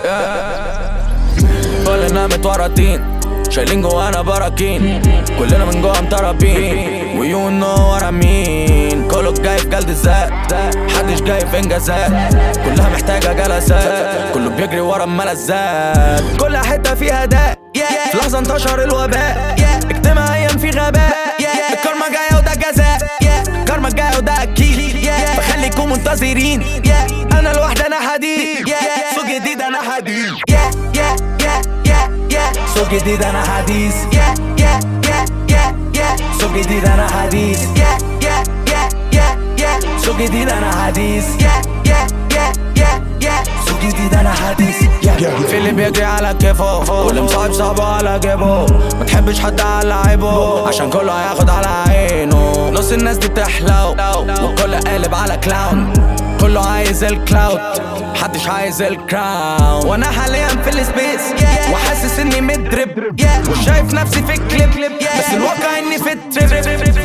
كلنا متورطين شايلين جوانا براكين كلنا من جوا مطربين ويو نو ورا مين كله جاي في جلد الذات محدش جاي في انجازات كلها محتاجه جلسات كله بيجري ورا الملذات كل حته فيها داء في لحظه انتشر الوباء اجتماعيا في غباء الكارما جايه وده جزاء الكارما جايه وده اكيد بخليكم منتظرين انا لوحدي انا حديد سوق جديد انا حديد سوق جديد انا حديث سوق جديد انا حديث سوق جديد انا حديث سوق جديد انا حديث في اللي بيجري على كيفه واللي مصاحب صاحبه على جيبه ما تحبش حد على عيبه عشان كله هياخد على عينه نص الناس دي بتحلو والكل قالب على كلاون كله عايز الكلاود محدش عايز الكراون وانا حاليا في السبيس وحاسس اني مدرب وشايف نفسي في الكليب بس الواقع اني في التريب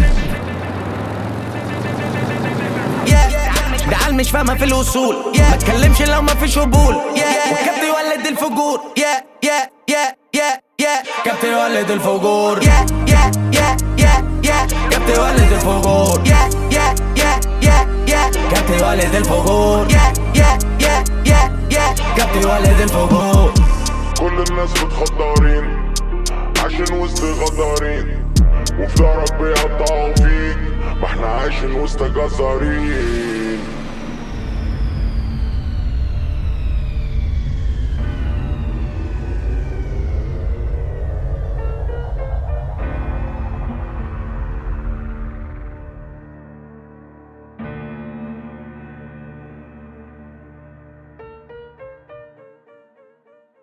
ده عيال مش فاهمة في الوصول ما تكلمش لو ما فيش قبول والكابتن يولد الفجور يا يا يا يا يا كابتن يولد الفجور يا يا يا يا يا كابتن يولد الفجور يا يا يا يا يا كابتن يولد الفجور يا يا يا يا يا كابتن يولد الفجور كل الناس متخدرين عايشين وسط غدارين وفي دارك بيقطعوا فيك ما احنا عايشين وسط جزارين